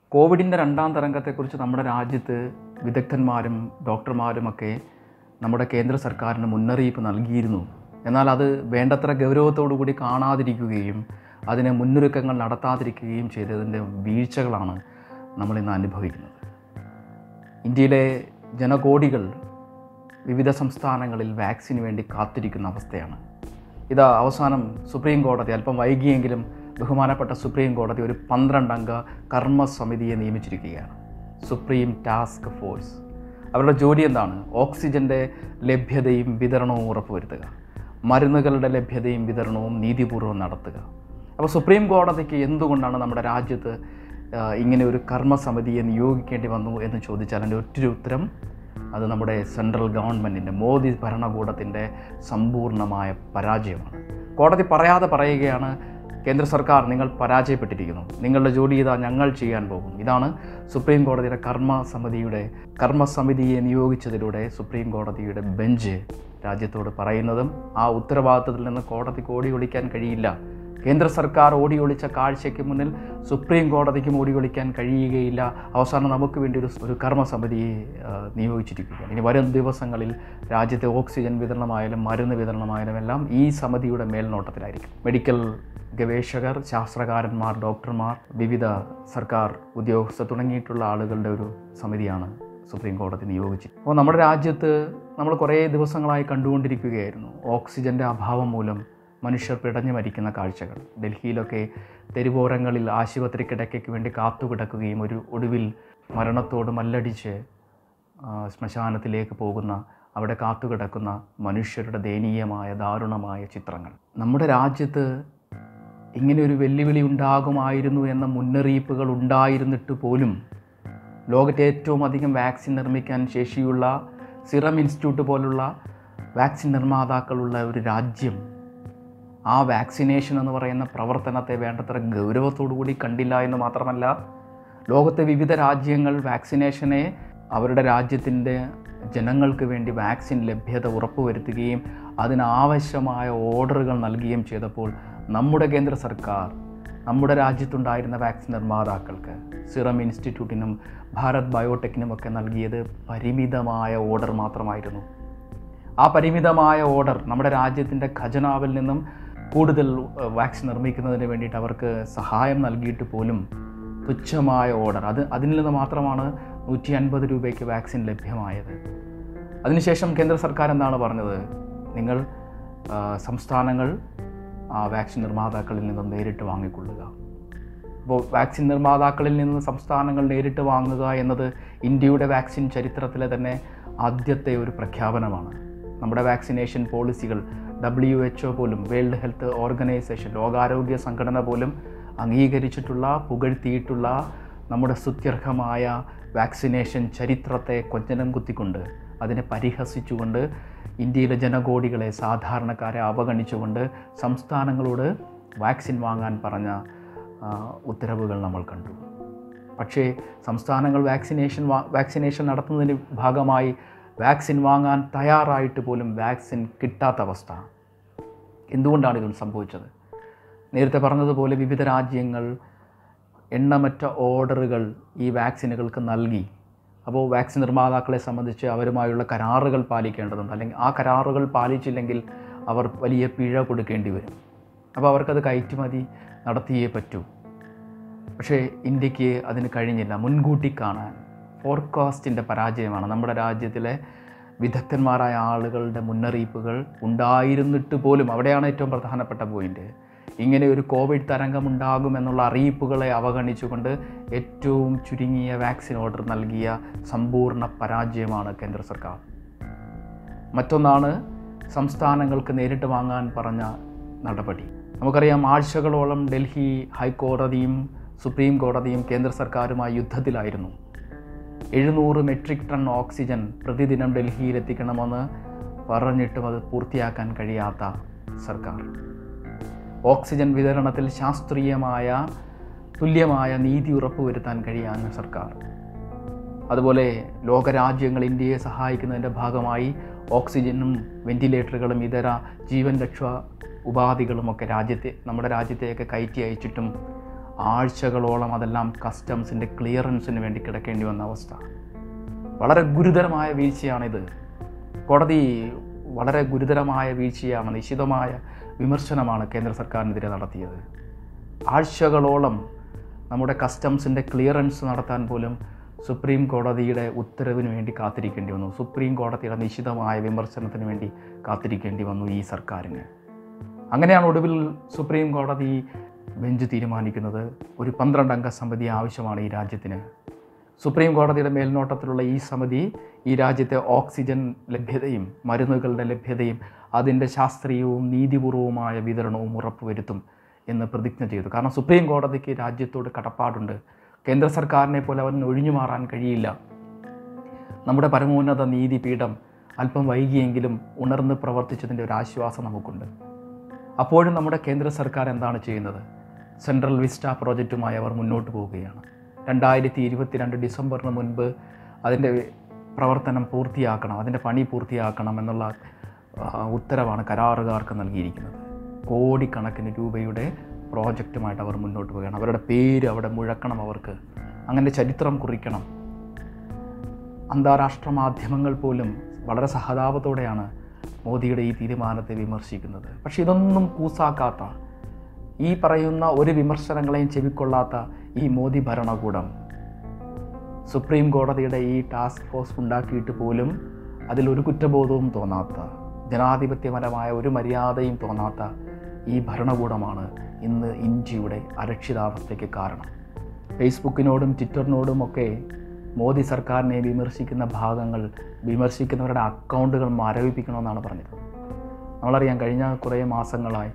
കോവിഡിൻ്റെ രണ്ടാം തരംഗത്തെക്കുറിച്ച് നമ്മുടെ രാജ്യത്ത് വിദഗ്ധന്മാരും ഡോക്ടർമാരുമൊക്കെ നമ്മുടെ കേന്ദ്ര സർക്കാരിന് മുന്നറിയിപ്പ് നൽകിയിരുന്നു എന്നാൽ അത് വേണ്ടത്ര ഗൗരവത്തോടു കൂടി കാണാതിരിക്കുകയും അതിന് മുന്നൊരുക്കങ്ങൾ നടത്താതിരിക്കുകയും ചെയ്തതിൻ്റെ വീഴ്ചകളാണ് നമ്മളിന്ന് അനുഭവിക്കുന്നത് ഇന്ത്യയിലെ ജനകോടികൾ വിവിധ സംസ്ഥാനങ്ങളിൽ വാക്സിന് വേണ്ടി കാത്തിരിക്കുന്ന അവസ്ഥയാണ് ഇതാ അവസാനം സുപ്രീം കോടതി അല്പം വൈകിയെങ്കിലും ബഹുമാനപ്പെട്ട സുപ്രീം കോടതി ഒരു പന്ത്രണ്ടംഗ കർമ്മസമിതിയെ നിയമിച്ചിരിക്കുകയാണ് സുപ്രീം ടാസ്ക് ഫോഴ്സ് അവരുടെ ജോലി എന്താണ് ഓക്സിജൻ്റെ ലഭ്യതയും വിതരണവും ഉറപ്പുവരുത്തുക മരുന്നുകളുടെ ലഭ്യതയും വിതരണവും നീതിപൂർവ്വം നടത്തുക അപ്പോൾ സുപ്രീം കോടതിക്ക് എന്തുകൊണ്ടാണ് നമ്മുടെ രാജ്യത്ത് ആ, ഇങ്ങനെ ഒരു കർമ്മസമിതിയെ നിയോഗിക്കേണ്ടി വന്നു എന്ന് ചോദിച്ചാൽ എൻ്റെ ഒറ്റൊരു ഉത്തരം അത് നമ്മുടെ സെൻട്രൽ ഗവൺമെൻറ്റിൻ്റെ മോദി ഭരണകൂടത്തിൻ്റെ സമ്പൂർണ്ണമായ പരാജയമാണ് കോടതി പറയാതെ പറയുകയാണ് കേന്ദ്ര സർക്കാർ നിങ്ങൾ പരാജയപ്പെട്ടിരിക്കുന്നു നിങ്ങളുടെ ജോലി ഇതാ ഞങ്ങൾ ചെയ്യാൻ പോകും ഇതാണ് സുപ്രീം കോടതിയുടെ കർമ്മസമിതിയുടെ കർമ്മസമിതിയെ നിയോഗിച്ചതിലൂടെ സുപ്രീം കോടതിയുടെ ബെഞ്ച് രാജ്യത്തോട് പറയുന്നതും ആ ഉത്തരവാദിത്തത്തിൽ നിന്ന് കോടതിക്ക് ഓടി ഒളിക്കാൻ കഴിയില്ല കേന്ദ്ര സർക്കാർ ഓടി ഒളിച്ച കാഴ്ചയ്ക്ക് മുന്നിൽ സുപ്രീം കോടതിക്കും ഓടി ഒളിക്കാൻ കഴിയുകയില്ല അവസാനം നമുക്ക് വേണ്ടി ഒരു ഒരു കർമ്മസമിതിയെ ആ, നിയോഗിച്ചിരിക്കുകയാണ് ഇനി വരും ദിവസങ്ങളിൽ രാജ്യത്തെ ഓക്സിജൻ വിതരണമായാലും മരുന്ന് വിതരണമായാലും എല്ലാം ഈ സമിതിയുടെ മേൽനോട്ടത്തിലായിരിക്കും മെഡിക്കൽ ഗവേഷകർ ശാസ്ത്രകാരന്മാർ ഡോക്ടർമാർ വിവിധ സർക്കാർ ഉദ്യോഗസ്ഥർ തുടങ്ങിയിട്ടുള്ള ആളുകളുടെ ഒരു സമിതിയാണ് സുപ്രീം കോടതി നിയോഗിച്ചത് അപ്പോൾ നമ്മുടെ രാജ്യത്ത് നമ്മൾ കുറേ ദിവസങ്ങളായി കണ്ടുകൊണ്ടിരിക്കുകയായിരുന്നു ഓക്സിജൻ്റെ അഭാവം മൂലം മനുഷ്യർ പിടഞ്ഞു മരിക്കുന്ന കാഴ്ചകൾ ഡൽഹിയിലൊക്കെ തെരുവോരങ്ങളിൽ ആശുപത്രി കിടക്കയ്ക്ക് വേണ്ടി കാത്തുകിടക്കുകയും ഒരു ഒടുവിൽ മരണത്തോട് മല്ലടിച്ച് ആ, ശ്മശാനത്തിലേക്ക് പോകുന്ന അവിടെ കാത്തുകിടക്കുന്ന മനുഷ്യരുടെ ദയനീയമായ ദാരുണമായ ചിത്രങ്ങൾ നമ്മുടെ രാജ്യത്ത് ഇങ്ങനെ ഒരു വെല്ലുവിളി ഉണ്ടാകുമായിരുന്നു എന്ന മുന്നറിയിപ്പുകൾ ഉണ്ടായിരുന്നിട്ട് പോലും ലോകത്തെ ഏറ്റവും അധികം വാക്സിൻ നിർമ്മിക്കാൻ ശേഷിയുള്ള സിറം ഇൻസ്റ്റിറ്റ്യൂട്ട് പോലുള്ള വാക്സിൻ നിർമ്മാതാക്കളുള്ള ഒരു രാജ്യം ആ വാക്സിനേഷൻ എന്ന് പറയുന്ന പ്രവർത്തനത്തെ വേണ്ടത്ര ഗൗരവത്തോടു കൂടി കണ്ടില്ല എന്ന് മാത്രമല്ല ലോകത്തെ വിവിധ രാജ്യങ്ങൾ വാക്സിനേഷനെ അവരുടെ രാജ്യത്തിൻ്റെ ജനങ്ങൾക്ക് വേണ്ടി വാക്സിൻ ലഭ്യത ഉറപ്പുവരുത്തുകയും അതിനാവശ്യമായ ഓർഡറുകൾ നൽകുകയും ചെയ്തപ്പോൾ നമ്മുടെ കേന്ദ്ര സർക്കാർ നമ്മുടെ രാജ്യത്തുണ്ടായിരുന്ന വാക്സിൻ നിർമ്മാതാക്കൾക്ക് സിറം ഇൻസ്റ്റിറ്റ്യൂട്ടിനും ഭാരത് ബയോടെക്കിനും ഒക്കെ നൽകിയത് പരിമിതമായ ഓർഡർ മാത്രമായിരുന്നു ആ പരിമിതമായ ഓർഡർ നമ്മുടെ രാജ്യത്തിൻ്റെ ഖജനാവിൽ നിന്നും കൂടുതൽ ഏഹ്, വാക്സിൻ നിർമ്മിക്കുന്നതിന് വേണ്ടിയിട്ട് അവർക്ക് സഹായം നൽകിയിട്ട് പോലും തുച്ഛമായ ഓർഡർ അത് അതിൽ നിന്ന് മാത്രമാണ് നൂറ്റി അൻപത് രൂപയ്ക്ക് വാക്സിൻ ലഭ്യമായത് അതിനുശേഷം കേന്ദ്ര സർക്കാർ എന്താണ് പറഞ്ഞത് നിങ്ങൾ ആ, സംസ്ഥാനങ്ങൾ ആ വാക്സിൻ നിർമ്മാതാക്കളിൽ നിന്നും നേരിട്ട് വാങ്ങിക്കൊള്ളുക അപ്പോൾ വാക്സിൻ നിർമ്മാതാക്കളിൽ നിന്ന് സംസ്ഥാനങ്ങൾ നേരിട്ട് വാങ്ങുക എന്നത് ഇന്ത്യയുടെ വാക്സിൻ ചരിത്രത്തിലെ തന്നെ ആദ്യത്തെ ഒരു പ്രഖ്യാപനമാണ് നമ്മുടെ വാക്സിനേഷൻ പോളിസികൾ ഡബ്ല്യു എച്ച് ഒ പോലും വേൾഡ് ഹെൽത്ത് ഓർഗനൈസേഷൻ ലോകാരോഗ്യ സംഘടന പോലും അംഗീകരിച്ചിട്ടുള്ള പുകഴ്ത്തിയിട്ടുള്ള നമ്മുടെ സ്തുത്യർഹമായ വാക്സിനേഷൻ ചരിത്രത്തെ കൊഞ്ഞനം കുത്തിക്കൊണ്ട് അതിനെ പരിഹസിച്ചുകൊണ്ട് ഇന്ത്യയിലെ ജനകോടികളെ സാധാരണക്കാരെ അവഗണിച്ചുകൊണ്ട് സംസ്ഥാനങ്ങളോട് വാക്സിൻ വാങ്ങാൻ പറഞ്ഞ ആ, ഉത്തരവുകൾ നമ്മൾ കണ്ടു പക്ഷേ സംസ്ഥാനങ്ങൾ വാക്സിനേഷൻ വാ വാക്സിനേഷൻ നടത്തുന്നതിന് ഭാഗമായി വാക്സിൻ വാങ്ങാൻ തയ്യാറായിട്ട് പോലും വാക്സിൻ കിട്ടാത്ത അവസ്ഥ എന്തുകൊണ്ടാണ് ഇത് സംഭവിച്ചത് നേരത്തെ പറഞ്ഞതുപോലെ വിവിധ രാജ്യങ്ങൾ എണ്ണമറ്റ ഓർഡറുകൾ ഈ വാക്സിനുകൾക്ക് നൽകി അപ്പോൾ വാക്സിൻ നിർമ്മാതാക്കളെ സംബന്ധിച്ച് അവരുമായുള്ള കരാറുകൾ പാലിക്കേണ്ടതുണ്ട് അല്ലെങ്കിൽ ആ കരാറുകൾ പാലിച്ചില്ലെങ്കിൽ അവർ വലിയ പിഴ കൊടുക്കേണ്ടി വരും അപ്പോൾ അവർക്കത് കയറ്റുമതി നടത്തിയേ പറ്റൂ പക്ഷേ ഇന്ത്യക്ക് അതിന് കഴിഞ്ഞില്ല മുൻകൂട്ടി കാണാൻ ഫോർകാസ്റ്റിൻ്റെ പരാജയമാണ് നമ്മുടെ രാജ്യത്തിലെ വിദഗ്ധന്മാരായ ആളുകളുടെ മുന്നറിയിപ്പുകൾ ഉണ്ടായിരുന്നിട്ട് പോലും അവിടെയാണ് ഏറ്റവും പ്രധാനപ്പെട്ട പോയിന്റ് ഇങ്ങനെ ഒരു കോവിഡ് തരംഗം ഉണ്ടാകുമെന്നുള്ള അറിയിപ്പുകളെ അവഗണിച്ചുകൊണ്ട് ഏറ്റവും ചുരുങ്ങിയ വാക്സിൻ ഓർഡർ നൽകിയ സമ്പൂർണ്ണ പരാജയമാണ് കേന്ദ്ര സർക്കാർ മറ്റൊന്നാണ് സംസ്ഥാനങ്ങൾക്ക് നേരിട്ട് വാങ്ങാൻ പറഞ്ഞ നടപടി നമുക്കറിയാം ആഴ്ചകളോളം ഡൽഹി ഹൈക്കോടതിയും സുപ്രീം കോടതിയും കേന്ദ്ര സർക്കാരുമായി യുദ്ധത്തിലായിരുന്നു എഴുന്നൂറ് മെട്രിക് ടൺ ഓക്സിജൻ പ്രതിദിനം ഡൽഹിയിൽ എത്തിക്കണമെന്ന് പറഞ്ഞിട്ടും അത് പൂർത്തിയാക്കാൻ കഴിയാത്ത സർക്കാർ ഓക്സിജൻ വിതരണത്തിൽ ശാസ്ത്രീയമായ തുല്യമായ നീതി ഉറപ്പുവരുത്താൻ കഴിയാത്ത സർക്കാർ അതുപോലെ ലോകരാജ്യങ്ങൾ ഇന്ത്യയെ സഹായിക്കുന്നതിൻ്റെ ഭാഗമായി ഓക്സിജനും വെന്റിലേറ്ററുകളും ഇതര ജീവൻ രക്ഷാ ഉപാധികളുമൊക്കെ രാജ്യത്തെ നമ്മുടെ രാജ്യത്തേക്ക് കയറ്റി അയച്ചിട്ടും ആഴ്ചകളോളം അതെല്ലാം കസ്റ്റംസിൻ്റെ ക്ലിയറൻസിന് വേണ്ടി കിടക്കേണ്ടി വന്ന അവസ്ഥ വളരെ ഗുരുതരമായ വീഴ്ചയാണിത് കോടതി വളരെ ഗുരുതരമായ വീഴ്ചയാണ് നിശിതമായ വിമർശനമാണ് കേന്ദ്ര സർക്കാരിനെതിരെ നടത്തിയത് ആഴ്ചകളോളം നമ്മുടെ കസ്റ്റംസിൻ്റെ ക്ലിയറൻസ് നടത്താൻ പോലും സുപ്രീം കോടതിയുടെ ഉത്തരവിന് വേണ്ടി കാത്തിരിക്കേണ്ടി വന്നു സുപ്രീം കോടതിയുടെ നിശിതമായ വിമർശനത്തിന് വേണ്ടി കാത്തിരിക്കേണ്ടി വന്നു ഈ സർക്കാരിന് അങ്ങനെയാണ് ഒടുവിൽ സുപ്രീം കോടതി ബെഞ്ച് തീരുമാനിക്കുന്നത് ഒരു പന്ത്രണ്ട് അംഗ സമിതി ആവശ്യമാണ് ഈ രാജ്യത്തിന് സുപ്രീം കോടതിയുടെ മേൽനോട്ടത്തിലുള്ള ഈ സമിതി ഈ രാജ്യത്തെ ഓക്സിജൻ ലഭ്യതയും മരുന്നുകളുടെ ലഭ്യതയും അതിൻ്റെ ശാസ്ത്രീയവും നീതിപൂർവവുമായ വിതരണവും ഉറപ്പുവരുത്തും എന്ന് പ്രതിജ്ഞ ചെയ്തു കാരണം സുപ്രീം കോടതിക്ക് രാജ്യത്തോട് കടപ്പാടുണ്ട് കേന്ദ്ര സർക്കാരിനെ പോലെ അവൻ ഒഴിഞ്ഞു മാറാൻ കഴിയില്ല നമ്മുടെ പരമോന്നത നീതിപീഠം അല്പം വൈകിയെങ്കിലും ഉണർന്ന് പ്രവർത്തിച്ചതിൻ്റെ ഒരു ആശ്വാസം നമുക്കുണ്ട് അപ്പോഴും നമ്മുടെ കേന്ദ്ര സർക്കാർ എന്താണ് ചെയ്യുന്നത് സെൻട്രൽ വിസ്റ്റ പ്രോജക്റ്റുമായി അവർ മുന്നോട്ട് പോവുകയാണ് രണ്ടായിരത്തി ഇരുപത്തിരണ്ട് ഡിസംബറിന് മുൻപ് അതിൻ്റെ പ്രവർത്തനം പൂർത്തിയാക്കണം അതിൻ്റെ പണി പൂർത്തിയാക്കണം എന്നുള്ള ആ, ഉത്തരവാണ് കരാറുകാർക്ക് നൽകിയിരിക്കുന്നത് കോടിക്കണക്കിന് രൂപയുടെ പ്രോജക്റ്റുമായിട്ട് അവർ മുന്നോട്ട് പോവുകയാണ് അവരുടെ പേര് അവിടെ മുഴക്കണം അവർക്ക് അങ്ങനെ ചരിത്രം കുറിക്കണം അന്താരാഷ്ട്ര മാധ്യമങ്ങൾ പോലും വളരെ സഹതാപത്തോടെയാണ് മോദിയുടെ ഈ തീരുമാനത്തെ വിമർശിക്കുന്നത് പക്ഷെ ഇതൊന്നും കൂസാക്കാത്ത ഈ പറയുന്ന ഒരു വിമർശനങ്ങളെയും ചെവിക്കൊള്ളാത്ത ഈ മോദി ഭരണകൂടം സുപ്രീം കോടതിയുടെ ഈ ടാസ്ക് ഫോഴ്സ് ഉണ്ടാക്കിയിട്ട് പോലും അതിലൊരു കുറ്റബോധവും തോന്നാത്ത ജനാധിപത്യപരമായ ഒരു മര്യാദയും തോന്നാത്ത ഈ ഭരണകൂടമാണ് ഇന്ന് ഇന്ത്യയുടെ അരക്ഷിതാവസ്ഥയ്ക്ക് കാരണം ഫേസ്ബുക്കിനോടും ട്വിറ്ററിനോടും ഒക്കെ മോദി സർക്കാരിനെ വിമർശിക്കുന്ന ഭാഗങ്ങൾ വിമർശിക്കുന്നവരുടെ അക്കൗണ്ടുകൾ മരവിപ്പിക്കണമെന്നാണ് പറഞ്ഞത് നമ്മളറിയാം കഴിഞ്ഞ കുറേ മാസങ്ങളായി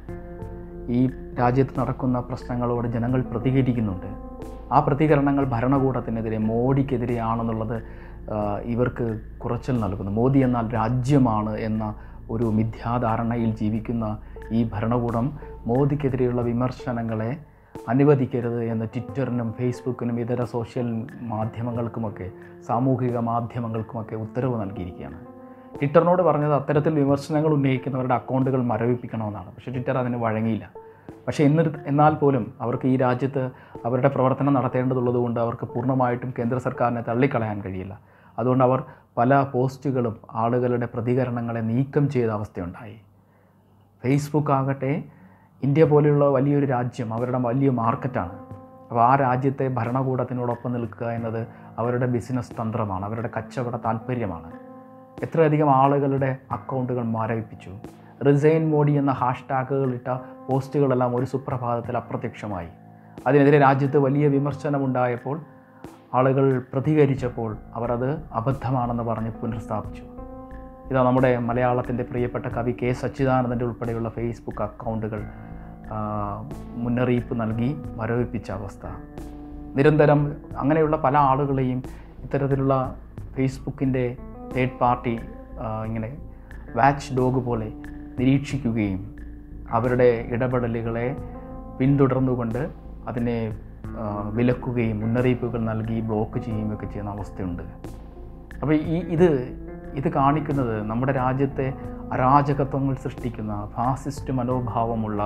ഈ രാജ്യത്ത് നടക്കുന്ന പ്രശ്നങ്ങളോട് ജനങ്ങൾ പ്രതികരിക്കുന്നുണ്ട് ആ പ്രതികരണങ്ങൾ ഭരണകൂടത്തിനെതിരെ മോഡിക്കെതിരെയാണെന്നുള്ളത് ആ, ഇവർക്ക് കുറച്ചൽ നൽകുന്നു മോദി എന്നാൽ രാജ്യമാണ് എന്ന ഒരു മിഥ്യാധാരണയിൽ ജീവിക്കുന്ന ഈ ഭരണകൂടം മോദിക്കെതിരെയുള്ള വിമർശനങ്ങളെ അനുവദിക്കരുത് എന്ന് ട്വിറ്ററിനും ഫേസ്ബുക്കിനും ഇതര സോഷ്യൽ മാധ്യമങ്ങൾക്കുമൊക്കെ സാമൂഹിക മാധ്യമങ്ങൾക്കുമൊക്കെ ഉത്തരവ് നൽകിയിരിക്കുകയാണ് ട്വിറ്ററിനോട് പറഞ്ഞത് അത്തരത്തിൽ വിമർശനങ്ങൾ ഉന്നയിക്കുന്നവരുടെ അക്കൗണ്ടുകൾ മരവിപ്പിക്കണമെന്നാണ് പക്ഷേ ട്വിറ്റർ അതിന് വഴങ്ങിയില്ല പക്ഷേ എന്നിട്ട് എന്നാൽ പോലും അവർക്ക് ഈ രാജ്യത്ത് അവരുടെ പ്രവർത്തനം നടത്തേണ്ടതുള്ളതുകൊണ്ട് അവർക്ക് പൂർണ്ണമായിട്ടും കേന്ദ്ര സർക്കാരിനെ തള്ളിക്കളയാൻ കഴിയില്ല അതുകൊണ്ട് അവർ പല പോസ്റ്റുകളും ആളുകളുടെ പ്രതികരണങ്ങളെ നീക്കം ചെയ്ത അവസ്ഥയുണ്ടായി ഫേസ്ബുക്ക് ആകട്ടെ ഇന്ത്യ പോലെയുള്ള വലിയൊരു രാജ്യം അവരുടെ വലിയ മാർക്കറ്റാണ് അപ്പോൾ ആ രാജ്യത്തെ ഭരണകൂടത്തിനോടൊപ്പം നിൽക്കുക എന്നത് അവരുടെ ബിസിനസ് തന്ത്രമാണ് അവരുടെ കച്ചവട താല്പര്യമാണ് എത്രയധികം ആളുകളുടെ അക്കൗണ്ടുകൾ മരവിപ്പിച്ചു റിസൈൻ മോഡി എന്ന ഹാഷ്ടാഗുകൾ ഇട്ട പോസ്റ്റുകളെല്ലാം ഒരു സുപ്രഭാതത്തിൽ അപ്രത്യക്ഷമായി അതിനെതിരെ രാജ്യത്ത് വലിയ വിമർശനമുണ്ടായപ്പോൾ ആളുകൾ പ്രതികരിച്ചപ്പോൾ അവർ അത് അബദ്ധമാണെന്ന് പറഞ്ഞ് പുനഃസ്ഥാപിച്ചു ഇതാ നമ്മുടെ മലയാളത്തിൻ്റെ പ്രിയപ്പെട്ട കവി കെ സച്ചിദാനന്ദൻ്റെ ഉൾപ്പെടെയുള്ള ഫേസ്ബുക്ക് അക്കൗണ്ടുകൾ ആ, മുന്നറിയിപ്പ് നൽകി മരവിപ്പിച്ച അവസ്ഥ നിരന്തരം അങ്ങനെയുള്ള പല ആളുകളെയും ഇത്തരത്തിലുള്ള ഫേസ്ബുക്കിൻ്റെ തേർഡ് പാർട്ടി ആ, ഇങ്ങനെ വാച്ച് ഡോഗ് പോലെ നിരീക്ഷിക്കുകയും അവരുടെ ഇടപെടലുകളെ പിന്തുടർന്നുകൊണ്ട് അതിനെ ആ, വിലക്കുകയും മുന്നറിയിപ്പുകൾ നൽകി ബ്ലോക്ക് ചെയ്യുകയൊക്കെ ചെയ്യുന്ന അവസ്ഥയുണ്ട് അപ്പോൾ ഈ ഇത് ഇത് കാണിക്കുന്നത് നമ്മുടെ രാജ്യത്തെ അരാജകത്വങ്ങൾ സൃഷ്ടിക്കുന്ന ഫാസിസ്റ്റ് മനോഭാവമുള്ള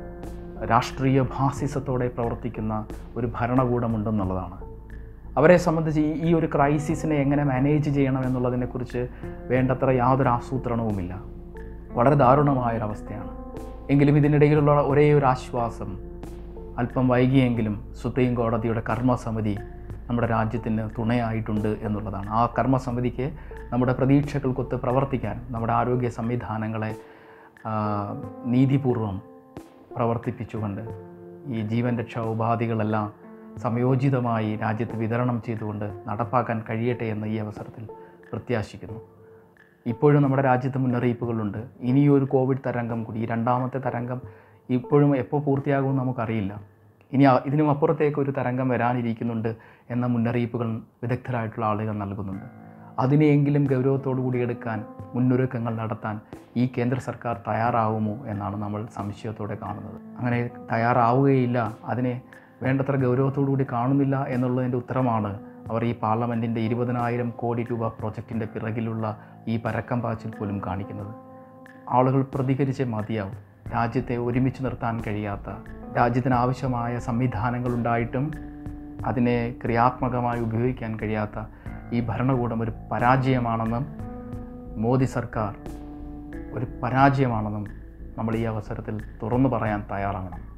രാഷ്ട്രീയ ഫാസിസത്തോടെ പ്രവർത്തിക്കുന്ന ഒരു ഭരണകൂടമുണ്ടെന്നുള്ളതാണ് അവരെ സംബന്ധിച്ച് ഈ- ഈ ഒരു ക്രൈസിസിനെ എങ്ങനെ മാനേജ് ചെയ്യണം എന്നുള്ളതിനെക്കുറിച്ച് വേണ്ടത്ര യാതൊരു ആസൂത്രണവുമില്ല വളരെ ദാരുണമായൊരവസ്ഥയാണ് എങ്കിലും ഇതിനിടയിലുള്ള ഒരേ ഒരു ആശ്വാസം അല്പം വൈകിയെങ്കിലും സുപ്രീം കോടതിയുടെ കർമ്മസമിതി നമ്മുടെ രാജ്യത്തിന് തുണയായിട്ടുണ്ട് എന്നുള്ളതാണ് ആ കർമ്മസമിതിക്ക് നമ്മുടെ പ്രതീക്ഷകൾക്കൊത്ത് പ്രവർത്തിക്കാൻ നമ്മുടെ ആരോഗ്യ സംവിധാനങ്ങളെ ആ, നീതിപൂർവം പ്രവർത്തിപ്പിച്ചുകൊണ്ട് ഈ ജീവൻ രക്ഷാ ഉപാധികളെല്ലാം സംയോജിതമായി രാജ്യത്ത് വിതരണം ചെയ്തുകൊണ്ട് നടപ്പാക്കാൻ കഴിയട്ടെ എന്ന് ഈ അവസരത്തിൽ പ്രത്യാശിക്കുന്നു ഇപ്പോഴും നമ്മുടെ രാജ്യത്ത് മുന്നറിയിപ്പുകളുണ്ട് ഇനിയൊരു കോവിഡ് തരംഗം കൂടി ഈ രണ്ടാമത്തെ തരംഗം ഇപ്പോഴും എപ്പോൾ പൂർത്തിയാകുമെന്ന് നമുക്കറിയില്ല ഇനി അ- ഇതിനും അപ്പുറത്തേക്ക് ഒരു തരംഗം വരാനിരിക്കുന്നുണ്ട് എന്ന മുന്നറിയിപ്പുകൾ വിദഗ്ധരായിട്ടുള്ള ആളുകൾ നൽകുന്നുണ്ട് അതിനെയെങ്കിലും ഗൗരവത്തോടു കൂടി എടുക്കാൻ മുന്നൊരുക്കങ്ങൾ നടത്താൻ ഈ കേന്ദ്ര സർക്കാർ തയ്യാറാവുമോ എന്നാണ് നമ്മൾ സംശയത്തോടെ കാണുന്നത് അങ്ങനെ തയ്യാറാവുകയില്ല അതിനെ വേണ്ടത്ര ഗൗരവത്തോടു കൂടി കാണുന്നില്ല എന്നുള്ളതിൻ്റെ ഉത്തരമാണ് അവർ ഈ പാർലമെൻറ്റിൻ്റെ ഇരുപതിനായിരം കോടി രൂപ പ്രൊജക്റ്റിൻ്റെ പിറകിലുള്ള ഈ പരക്കം പാച്ചിൽ പോലും കാണിക്കുന്നത് ആളുകൾ പ്രതികരിച്ചേ മതിയാവും രാജ്യത്തെ ഒരുമിച്ച് നിർത്താൻ കഴിയാത്ത രാജ്യത്തിന് ആവശ്യമായ സംവിധാനങ്ങളുണ്ടായിട്ടും അതിനെ ക്രിയാത്മകമായി ഉപയോഗിക്കാൻ കഴിയാത്ത ഈ ഭരണകൂടം ഒരു പരാജയമാണെന്നും മോദി സർക്കാർ ഒരു പരാജയമാണെന്നും നമ്മൾ ഈ അവസരത്തിൽ തുറന്നു പറയാൻ തയ്യാറാകണം